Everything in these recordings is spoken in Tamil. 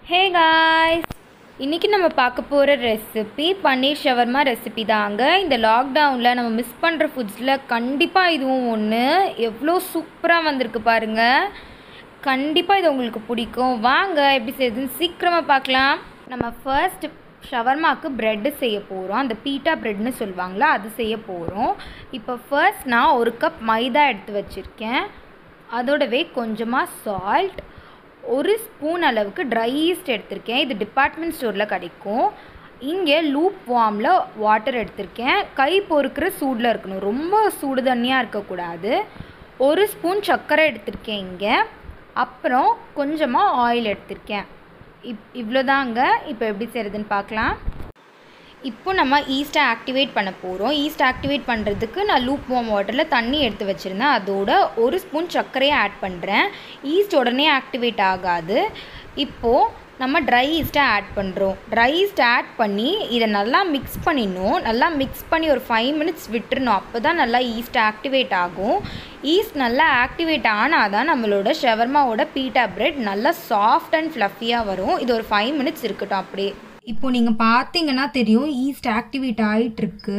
ஹே காய்ஸ் இன்றைக்கி நம்ம பார்க்க போகிற ரெசிபி பன்னீர் ஷவர்மா ரெசிபி தாங்க இந்த லாக்டவுனில் நம்ம மிஸ் பண்ணுற ஃபுட்ஸில் கண்டிப்பாக இதுவும் ஒன்று எவ்வளோ சூப்பராக வந்திருக்கு பாருங்கள் கண்டிப்பாக இது உங்களுக்கு பிடிக்கும் வாங்க எப்படி செய்யுதுன்னு சீக்கிரமாக பார்க்கலாம் நம்ம ஃபர்ஸ்ட் ஷவர்மாக்கு ப்ரெட்டு செய்ய போகிறோம் அந்த பீட்டா ப்ரெட்னு சொல்லுவாங்களா அது செய்ய போகிறோம் இப்போ ஃபர்ஸ்ட் நான் ஒரு கப் மைதா எடுத்து வச்சுருக்கேன் அதோடவே கொஞ்சமாக சால்ட் ஒரு ஸ்பூன் அளவுக்கு ட்ரை ஈஸ்ட் எடுத்திருக்கேன் இது டிபார்ட்மெண்ட் ஸ்டோரில் கிடைக்கும் இங்கே லூப் வார்மில் வாட்டர் எடுத்திருக்கேன் கை பொறுக்கிற சூடில் இருக்கணும் ரொம்ப சூடு தண்ணியாக இருக்கக்கூடாது ஒரு ஸ்பூன் சர்க்கரை எடுத்திருக்கேன் இங்கே அப்புறம் கொஞ்சமாக ஆயில் எடுத்திருக்கேன் இப் இவ்வளோதாங்க இப்போ எப்படி செய்கிறதுன்னு பார்க்கலாம் இப்போ நம்ம ஈஸ்ட்டை ஆக்டிவேட் பண்ண போகிறோம் ஈஸ்ட் ஆக்டிவேட் பண்ணுறதுக்கு நான் லூப் வார்ம் வாட்டரில் தண்ணி எடுத்து வச்சுருந்தேன் அதோட ஒரு ஸ்பூன் சர்க்கரையை ஆட் பண்ணுறேன் ஈஸ்ட் உடனே ஆக்டிவேட் ஆகாது இப்போது நம்ம ட்ரை ஈஸ்ட்டை ஆட் பண்ணுறோம் ட்ரை ஈஸ்ட் ஆட் பண்ணி இதை நல்லா மிக்ஸ் பண்ணிடணும் நல்லா மிக்ஸ் பண்ணி ஒரு ஃபைவ் மினிட்ஸ் விட்டுறணும் அப்போ தான் நல்லா ஈஸ்ட் ஆக்டிவேட் ஆகும் ஈஸ்ட் நல்லா ஆக்டிவேட் ஆனால் தான் நம்மளோட ஷவர்மாவோட பீட்டா பிரெட் நல்லா சாஃப்ட் அண்ட் ஃப்ளஃபியாக வரும் இது ஒரு ஃபைவ் மினிட்ஸ் இருக்கட்டும் அப்படியே இப்போ நீங்கள் பார்த்தீங்கன்னா தெரியும் ஈஸ்ட் ஆக்டிவேட் ஆகிட்டுருக்கு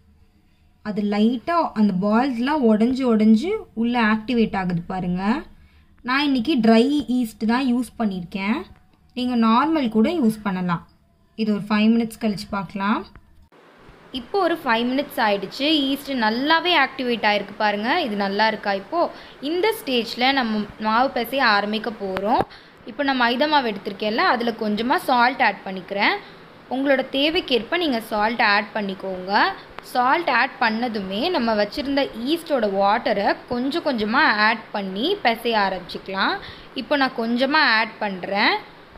அது லைட்டாக அந்த பால்ஸ்லாம் உடஞ்சி உடஞ்சி உள்ளே ஆக்டிவேட் ஆகுது பாருங்கள் நான் இன்றைக்கி ட்ரை ஈஸ்ட் தான் யூஸ் பண்ணியிருக்கேன் நீங்கள் நார்மல் கூட யூஸ் பண்ணலாம் இது ஒரு ஃபைவ் மினிட்ஸ் கழிச்சு பார்க்கலாம் இப்போ ஒரு ஃபைவ் மினிட்ஸ் ஆயிடுச்சு ஈஸ்ட் நல்லாவே ஆக்டிவேட் ஆயிருக்கு பாருங்கள் இது நல்லா இருக்கா இப்போது இந்த ஸ்டேஜில் நம்ம மாவு பிசைய ஆரம்பிக்க போகிறோம் இப்போ நான் மைதா மாவு எடுத்திருக்கேன்ல அதில் கொஞ்சமாக சால்ட் ஆட் பண்ணிக்கிறேன் உங்களோட தேவைக்கேற்ப நீங்கள் சால்ட் ஆட் பண்ணிக்கோங்க சால்ட் ஆட் பண்ணதுமே நம்ம வச்சுருந்த ஈஸ்டோட வாட்டரை கொஞ்சம் கொஞ்சமாக ஆட் பண்ணி பிசைய ஆரம்பிச்சிக்கலாம் இப்போ நான் கொஞ்சமாக ஆட் பண்ணுறேன்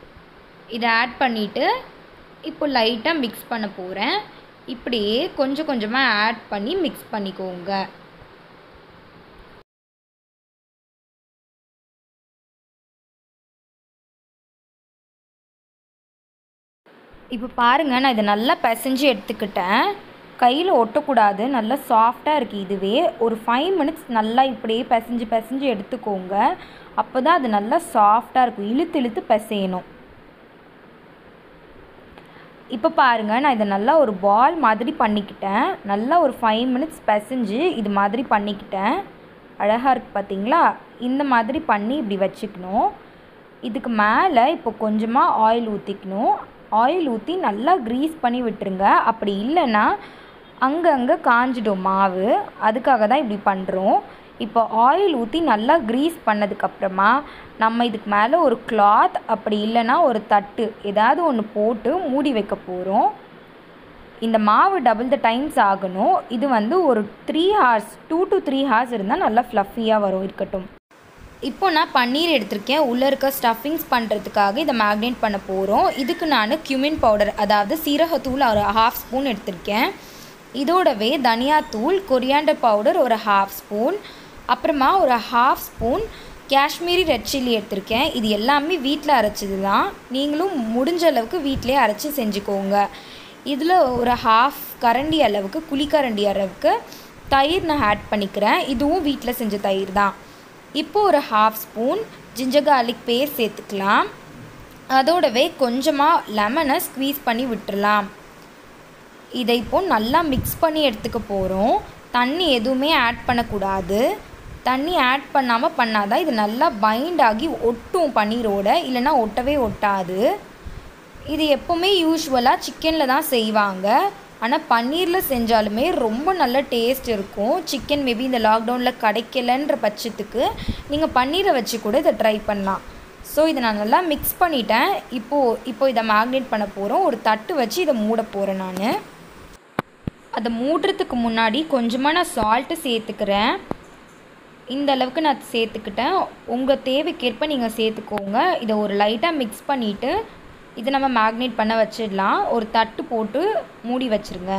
இதை ஆட் பண்ணிவிட்டு இப்போ லைட்டாக மிக்ஸ் பண்ண போகிறேன் இப்படியே கொஞ்சம் கொஞ்சமாக ஆட் பண்ணி மிக்ஸ் பண்ணிக்கோங்க இப்போ பாருங்கள் நான் இதை நல்லா பிசைஞ்சு எடுத்துக்கிட்டேன் கையில் ஒட்டக்கூடாது நல்லா சாஃப்டாக இருக்குது இதுவே ஒரு ஃபைவ் மினிட்ஸ் நல்லா இப்படியே பிசைஞ்சு பிசைஞ்சு எடுத்துக்கோங்க அப்போ தான் அது நல்லா சாஃப்டாக இருக்கும் இழுத்து இழுத்து பிசையணும் இப்போ பாருங்கள் நான் இதை நல்லா ஒரு பால் மாதிரி பண்ணிக்கிட்டேன் நல்லா ஒரு ஃபைவ் மினிட்ஸ் பிசைஞ்சு இது மாதிரி பண்ணிக்கிட்டேன் அழகாக இருக்குது பார்த்தீங்களா இந்த மாதிரி பண்ணி இப்படி வச்சுக்கணும் இதுக்கு மேலே இப்போ கொஞ்சமாக ஆயில் ஊற்றிக்கணும் ஆயில் ஊற்றி நல்லா க்ரீஸ் பண்ணி விட்டுருங்க அப்படி இல்லைன்னா அங்கங்கே காஞ்சிடும் மாவு அதுக்காக தான் இப்படி பண்ணுறோம் இப்போ ஆயில் ஊற்றி நல்லா க்ரீஸ் பண்ணதுக்கப்புறமா நம்ம இதுக்கு மேலே ஒரு கிளாத் அப்படி இல்லைன்னா ஒரு தட்டு ஏதாவது ஒன்று போட்டு மூடி வைக்க போகிறோம் இந்த மாவு டபுள் த டைம்ஸ் ஆகணும் இது வந்து ஒரு three hours two to three hours இருந்தால் நல்லா ஃப்ளஃபியாக வரும் இருக்கட்டும் இப்போ நான் பன்னீர் எடுத்திருக்கேன் உள்ளே இருக்க ஸ்டஃபிங்ஸ் பண்ணுறதுக்காக இதை மேக்னேட் பண்ண போகிறோம் இதுக்கு நான் கியூமின் பவுடர் அதாவது சீரகத்தூள் ஒரு ஹாஃப் ஸ்பூன் எடுத்திருக்கேன் இதோடவே தனியாத்தூள் கொரியாண்டர் பவுடர் ஒரு ஹாஃப் ஸ்பூன் அப்புறமா ஒரு half spoon Kashmiri red chilli எடுத்திருக்கேன் இது எல்லாமே வீட்டில் அரைச்சது தான் நீங்களும் முடிஞ்ச அளவுக்கு வீட்டிலே அரைச்சி செஞ்சுக்கோங்க இதில் ஒரு ஹாஃப் கரண்டி அளவுக்கு குழிக்கரண்டி அளவுக்கு தயிர் நான் ஆட் பண்ணிக்கிறேன் இதுவும் வீட்டில் செஞ்ச தயிர் தான் இப்போது ஒரு half spoon ginger garlic paste சேர்த்துக்கலாம் அதோடவே கொஞ்சமாக லெமனை ஸ்க்வீஸ் பண்ணி விட்டுறலாம் இதை இப்போது நல்லா மிக்ஸ் பண்ணி எடுத்துக்க போகிறோம் தண்ணி எதுவுமே ஆட் பண்ணக்கூடாது தண்ணி ஆட் பண்ணாமல் பண்ணாதான் இது நல்லா பைண்ட் ஆகி ஒட்டும் பன்னீரோட இல்லைன்னா ஒட்டவே ஒட்டாது இது எப்போவுமே யூஸ்வலாக சிக்கனில் தான் செய்வாங்க ஆனால் பன்னீரில் செஞ்சாலுமே ரொம்ப நல்ல டேஸ்ட் இருக்கும் சிக்கன் மேபி இந்த லாக்டவுனில் கிடைக்கலன்ற பட்சத்துக்கு நீங்கள் பன்னீரை வச்சு கூட இதை ட்ரை பண்ணலாம் ஸோ இதை நான் நல்லா மிக்ஸ் பண்ணிட்டேன் இப்போது இப்போ இதை மேக்னேட் பண்ண போகிறோம் ஒரு தட்டு வச்சு இதை மூட போகிறேன் நான் அதை மூடுறதுக்கு முன்னாடி கொஞ்சமாக நான் சால்ட்டு சேர்த்துக்கிறேன் இந்த அளவுக்கு நான் சேர்த்துக்கிட்டேன் உங்கள் தேவைக்கேற்ப நீங்கள் சேர்த்துக்கோங்க இதை ஒரு லைட்டாக மிக்ஸ் பண்ணிவிட்டு இதை நம்ம மேக்னேட் பண்ண வச்சிடலாம் ஒரு தட்டு போட்டு மூடி வச்சுருங்க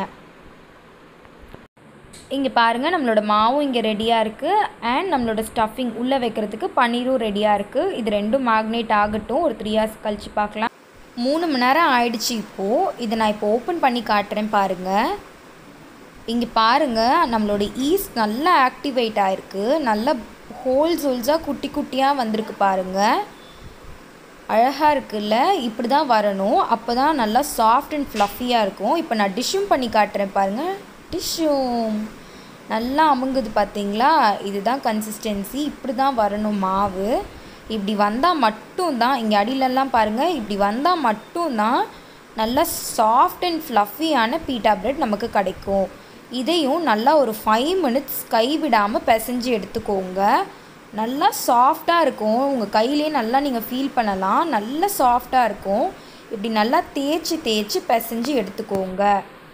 இங்கே பாருங்கள் நம்மளோட மாவும் இங்கே ரெடியாக இருக்குது அண்ட் நம்மளோட ஸ்டஃபிங் உள்ளே வைக்கிறதுக்கு பன்னீரும் ரெடியாக இருக்குது இது ரெண்டும் மேக்னேட் ஆகட்டும் ஒரு த்ரீ ஹார்ஸ் கழித்து பார்க்கலாம் மூணு மணி நேரம் ஆயிடுச்சு இப்போது இதை நான் இப்போ ஓப்பன் பண்ணி காட்டுறேன் பாருங்கள் இங்கே பாருங்கள் நம்மளோட ஈஸ்ட் நல்லா ஆக்டிவேட் ஆகிருக்கு நல்ல ஹோல்ஸ் ஹோல்ஸாக குட்டி குட்டியாக வந்திருக்கு பாருங்கள் அழகாக இருக்குல்ல இப்படி தான் வரணும் அப்போ தான் நல்லா சாஃப்ட் அண்ட் ஃப்ளஃபியாக இருக்கும் இப்போ நான் டிஷ்ஷும் பண்ணி காட்டுறேன் பாருங்கள் டிஷ்ஷும் நல்லா அமுங்குது பார்த்தீங்களா இதுதான் கன்சிஸ்டன்சி இப்படி தான் வரணும் மாவு இப்படி வந்தால் மட்டும்தான் இங்கே அடியிலலாம் பாருங்கள் இப்படி வந்தால் மட்டும்தான் நல்லா சாஃப்ட் அண்ட் ஃப்ளஃபியான பீட்டா பிரெட் நமக்கு கிடைக்கும் இதையும் நல்லா ஒரு ஃபைவ் மினிட்ஸ் கைவிடாமல் பிசைஞ்சு எடுத்துக்கோங்க நல்லா சாஃப்டாக இருக்கும் உங்கள் கையிலே நல்லா நீங்கள் ஃபீல் பண்ணலாம் நல்லா சாஃப்டாக இருக்கும் இப்படி நல்லா தேய்ச்சி தேய்ச்சி பிசைஞ்சு எடுத்துக்கோங்க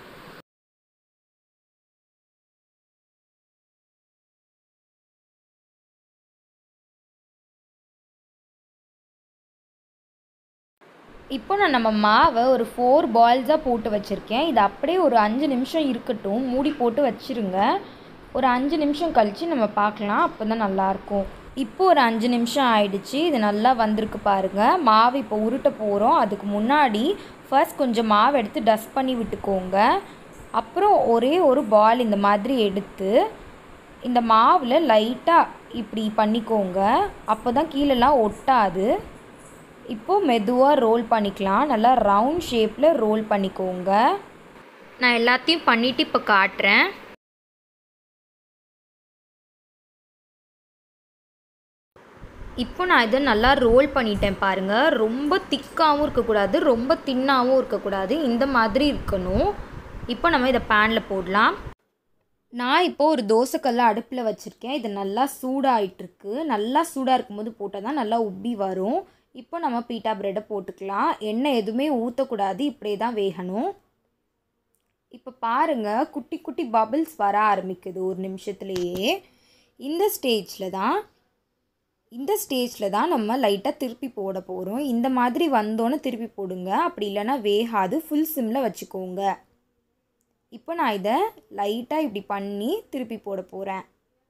இப்போ நான் நம்ம மாவை ஒரு ஃபோர் பால்ஸாக போட்டு வச்சுருக்கேன் இது அப்படியே ஒரு அஞ்சு நிமிஷம் இருக்கட்டும் மூடி போட்டு வச்சுருங்க ஒரு அஞ்சு நிமிஷம் கழித்து நம்ம பார்க்கலாம் அப்போ தான் நல்லாயிருக்கும் இப்போ ஒரு அஞ்சு நிமிஷம் ஆயிடுச்சு இது நல்லா வந்திருக்கு பாருங்கள் மாவு இப்போ உருட்ட போகிறோம் அதுக்கு முன்னாடி ஃபர்ஸ்ட் கொஞ்சம் மாவு எடுத்து டஸ்ட் பண்ணி விட்டுக்கோங்க அப்புறம் ஒரே ஒரு பால் இந்த மாதிரி எடுத்து இந்த மாவில் லைட்டாக இப்படி பண்ணிக்கோங்க அப்போ தான் கீழெல்லாம் ஒட்டாது இப்போது மெதுவாக ரோல் பண்ணிக்கலாம் நல்லா ரவுண்ட் ஷேப்பில் ரோல் பண்ணிக்கோங்க நான் எல்லாத்தையும் பண்ணிவிட்டு இப்போ காட்டுறேன் இப்போ நான் இதை நல்லா ரோல் பண்ணிட்டேன் பாருங்கள் ரொம்ப திக்காகவும் இருக்கக்கூடாது ரொம்ப தின்னாகவும் இருக்கக்கூடாது இந்த மாதிரி இருக்கணும் இப்போ நம்ம இதை பேனில் போடலாம் நான் இப்போது ஒரு தோசைக்கல்ல அடுப்பில் வச்சுருக்கேன் இது நல்லா சூடாயிட்டிருக்கு நல்லா சூடாக இருக்கும்போது போட்டால் தான் நல்லா உப்பி வரும் இப்போ நம்ம பீட்டா ப்ரெட்டை போட்டுக்கலாம் எண்ணெய் எதுவுமே ஊற்றக்கூடாது இப்படியே தான் வேகணும் இப்போ பாருங்கள் குட்டி குட்டி பபிள்ஸ் வர ஆரம்பிக்குது ஒரு நிமிஷத்துலேயே இந்த ஸ்டேஜில் தான் இந்த ஸ்டேஜில் தான் நம்ம லைட்டாக திருப்பி போட போகிறோம் இந்த மாதிரி வந்தோன்னே திருப்பி போடுங்க அப்படி இல்லைன்னா வேகாது ஃபுல் சிம்மில் வச்சுக்கோங்க இப்போ நான் இதை லைட்டாக இப்படி பண்ணி திருப்பி போட போகிறேன்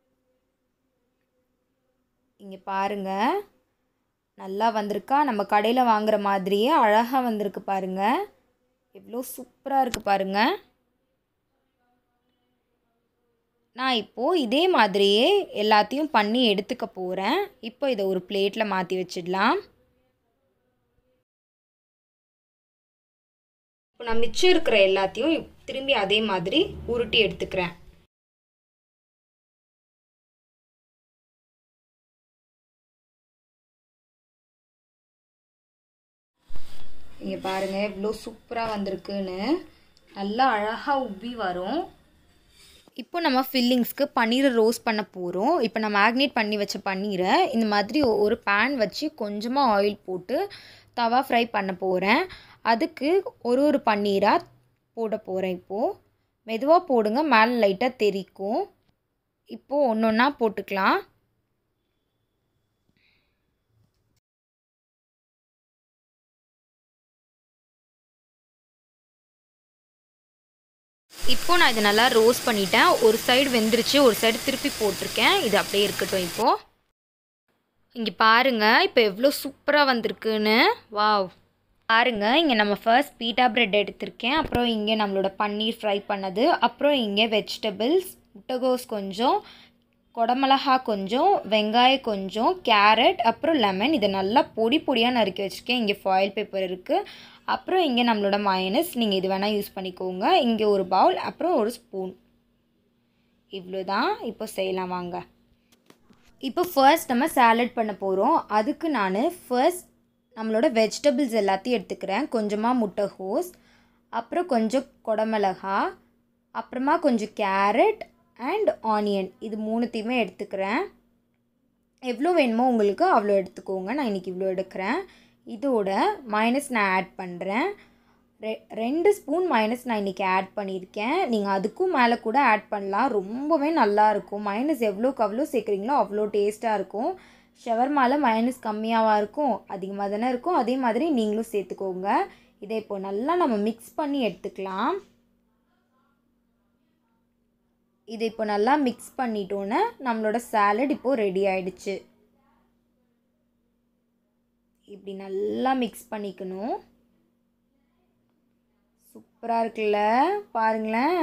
இங்கே பாருங்கள் நல்லா வந்திருக்கா நம்ம கடையில் வாங்குற மாதிரியே அழகாக வந்திருக்கு பாருங்கள் எவ்வளோ சூப்பராக இருக்குது பாருங்கள் நான் இப்போது இதே மாதிரியே எல்லாத்தையும் பண்ணி எடுத்துக்க போகிறேன் இப்போ இதை ஒரு பிளேட்டில் மாற்றி வச்சிடலாம் இப்போ நான் மிச்சம் இருக்கிற எல்லாத்தையும் திரும்பி அதே மாதிரி உருட்டி எடுத்துக்கிறேன் இங்கே பாருங்கள் எவ்வளோ சூப்பராக வந்திருக்குன்னு நல்லா அழகாக உப்பி வரும் இப்போ நம்ம ஃபில்லிங்ஸ்க்கு பன்னீரை ரோஸ்ட் பண்ண போகிறோம் இப்போ நான் மேக்னேட் பண்ணி வச்ச பன்னீரை இந்த மாதிரி ஒரு பேன் வச்சு கொஞ்சமாக ஆயில் போட்டு தவா ஃப்ரை பண்ண போகிறேன் அதுக்கு ஒரு ஒரு பன்னீராக போட போகிறேன் இப்போது மெதுவாக போடுங்க மேலே லைட்டாக தெரிக்கும் இப்போது ஒன்று ஒன்றா போட்டுக்கலாம் இப்போ நான் இதை நல்லா ரோஸ்ட் பண்ணிட்டேன் ஒரு சைடு வெந்துருச்சு ஒரு சைடு திருப்பி போட்டிருக்கேன் இது அப்படியே இருக்கட்டும் இப்போது இங்கே பாருங்கள் இப்போ எவ்வளோ சூப்பராக வந்திருக்குன்னு வாவ் பாருங்கள் இங்கே நம்ம ஃபர்ஸ்ட் பீட்டா பிரெட் எடுத்திருக்கேன் அப்புறம் இங்கே நம்மளோட பன்னீர் ஃப்ரை பண்ணது அப்புறம் இங்கே வெஜிடபிள்ஸ் முட்டைகோஸ் கொஞ்சம் குடமிளகா கொஞ்சம் வெங்காயம் கொஞ்சம் கேரட் அப்புறம் லெமன் இதை நல்லா பொடி பொடியாக நறுக்கி வச்சுருக்கேன் இங்கே ஃபாயில் பேப்பர் இருக்குது அப்புறம் இங்கே நம்மளோட மயனஸ் நீங்கள் இது வேணால் யூஸ் பண்ணிக்கோங்க இங்கே ஒரு பவுல் அப்புறம் ஒரு ஸ்பூன் இவ்வளோ தான் இப்போ செய்யலாம் வாங்க இப்போ ஃபர்ஸ்ட் நம்ம சாலட் பண்ண போகிறோம் அதுக்கு நான் ஃபர்ஸ்ட் நம்மளோட வெஜிடபிள்ஸ் எல்லாத்தையும் எடுத்துக்கிறேன் கொஞ்சமாக முட்டைகோஸ் அப்புறம் கொஞ்சம் குடமிளகா அப்புறமா கொஞ்சம் கேரட் அண்ட் ஆனியன் இது மூணுத்தையுமே எடுத்துக்கிறேன் எவ்வளோ வேணுமோ உங்களுக்கு அவ்வளோ எடுத்துக்கோங்க நான் இன்றைக்கி இவ்வளோ எடுக்கிறேன் இதோட மைனஸ் நான் ஆட் பண்ணுறேன் ரெ ரெண்டு ஸ்பூன் மைனஸ் நான் இன்றைக்கி ஆட் பண்ணியிருக்கேன் நீங்கள் அதுக்கும் மேலே கூட ஆட் பண்ணலாம் ரொம்பவே நல்லாயிருக்கும் மைனஸ் எவ்வளோக்கு அவ்வளோ சேர்க்குறீங்களோ அவ்வளோ டேஸ்ட்டாக இருக்கும் ஷவர்மாவில் மைனஸ் கம்மியாகவா இருக்கும் அதிகமாக தானே இருக்கும் அதே மாதிரி நீங்களும் சேர்த்துக்கோங்க இதை இப்போ நல்லா நம்ம மிக்ஸ் பண்ணி எடுத்துக்கலாம் இதை இப்போ நல்லா மிக்ஸ் பண்ணிட்டோன்னே நம்மளோட சாலட் இப்போது ரெடி ஆயிடுச்சு இப்படி நல்லா மிக்ஸ் பண்ணிக்கணும் சூப்பராக இருக்குல்ல பாருங்களேன்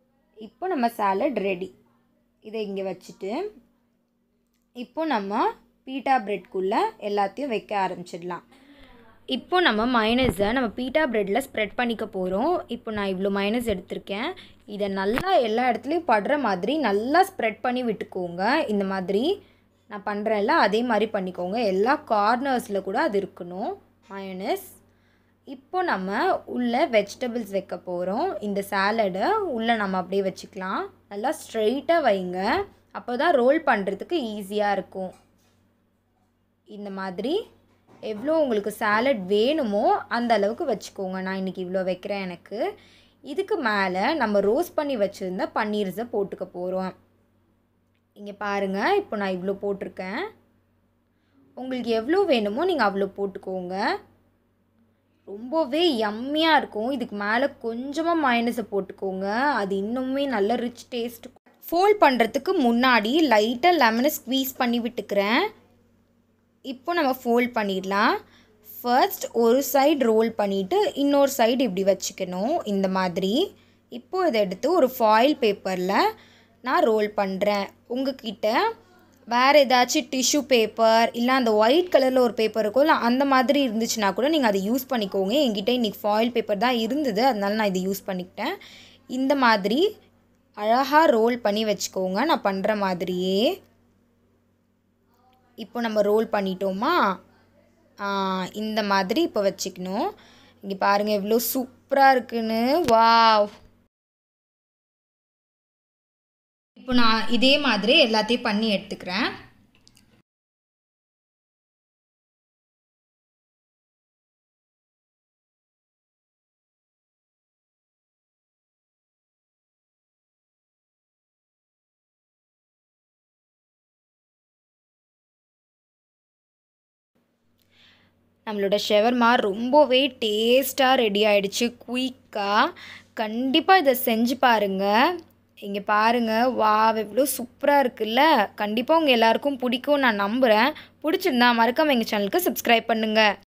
இப்போ நம்ம சாலட் ரெடி இதை இங்கே வச்சுட்டு இப்போ நம்ம பீட்டா பிரெட்குள்ளே எல்லாத்தையும் வைக்க ஆரம்பிச்சிடலாம் இப்போ நம்ம மைனஸை நம்ம பீட்டா ப்ரெட்டில் ஸ்ப்ரெட் பண்ணிக்க போகிறோம் இப்போ நான் இவ்வளோ மைனஸ் எடுத்திருக்கேன் இதை நல்லா எல்லா இடத்துலையும் படுற மாதிரி நல்லா ஸ்ப்ரெட் பண்ணி விட்டுக்கோங்க இந்த மாதிரி நான் பண்ணுறேன்ல அதே மாதிரி பண்ணிக்கோங்க எல்லா கார்னர்ஸில் கூட அது இருக்கணும் மயோனஸ் இப்போ நம்ம உள்ளே வெஜிடபிள்ஸ் வைக்க போகிறோம் இந்த சாலடை உள்ளே நம்ம அப்படியே வச்சுக்கலாம் நல்லா ஸ்ட்ரெயிட்டாக வைங்க அப்போ தான் ரோல் பண்ணுறதுக்கு ஈஸியாக இருக்கும் இந்த மாதிரி எவ்வளோ உங்களுக்கு சாலட் வேணுமோ அந்த அளவுக்கு வச்சுக்கோங்க நான் இன்றைக்கி இவ்வளோ வைக்கிறேன் எனக்கு இதுக்கு மேலே நம்ம ரோஸ்ட் பண்ணி வச்சுருந்த பன்னீர்ஸை போட்டுக்க போகிறோம் இங்கே பாருங்கள் இப்போ நான் இவ்வளோ போட்டிருக்கேன் உங்களுக்கு எவ்வளோ வேணுமோ நீங்கள் அவ்வளோ போட்டுக்கோங்க ரொம்பவே யம்மியாக இருக்கும் இதுக்கு மேலே கொஞ்சமாக மைனஸை போட்டுக்கோங்க அது இன்னுமே நல்ல ரிச் டேஸ்ட் ஃபோல்ட் பண்ணுறதுக்கு முன்னாடி லைட்டாக லெமனை ஸ்க்வீஸ் பண்ணி விட்டுக்கிறேன் இப்போ நம்ம ஃபோல்ட் பண்ணிடலாம் ஃபர்ஸ்ட் ஒரு சைடு ரோல் பண்ணிவிட்டு இன்னொரு சைடு இப்படி வச்சுக்கணும் இந்த மாதிரி இப்போது இதை எடுத்து ஒரு ஃபாயில் பேப்பரில் நான் ரோல் பண்ணுறேன் உங்ககிட்ட வேறு ஏதாச்சும் டிஷ்யூ பேப்பர் இல்லை அந்த ஒயிட் கலரில் ஒரு பேப்பர் இருக்கும் இல்லை அந்த மாதிரி இருந்துச்சுன்னா கூட நீங்கள் அதை யூஸ் பண்ணிக்கோங்க என்கிட்ட இன்றைக்கி ஃபாயில் பேப்பர் தான் இருந்தது அதனால நான் இதை யூஸ் பண்ணிக்கிட்டேன் இந்த மாதிரி அழகாக ரோல் பண்ணி வச்சுக்கோங்க நான் பண்ணுற மாதிரியே இப்போ நம்ம ரோல் பண்ணிட்டோமா இந்த மாதிரி இப்போ வச்சுக்கணும் இங்கே பாருங்கள் எவ்வளோ சூப்பராக இருக்குன்னு வாவ் இப்போ நான் இதே மாதிரி எல்லாத்தையும் பண்ணி எடுத்துக்கிறேன் நம்மளோட ஷெவர்மா ரொம்பவே டேஸ்ட்டாக ரெடி ஆகிடுச்சு குயிக்காக கண்டிப்பாக இதை செஞ்சு பாருங்கள் இங்கே பாருங்கள் வா எவ்வளோ சூப்பராக இருக்குல்ல கண்டிப்பாக உங்கள் எல்லாருக்கும் பிடிக்கும் நான் நம்புகிறேன் பிடிச்சிருந்தா மறக்காமல் எங்கள் சேனலுக்கு சப்ஸ்கிரைப் பண்ணுங்கள்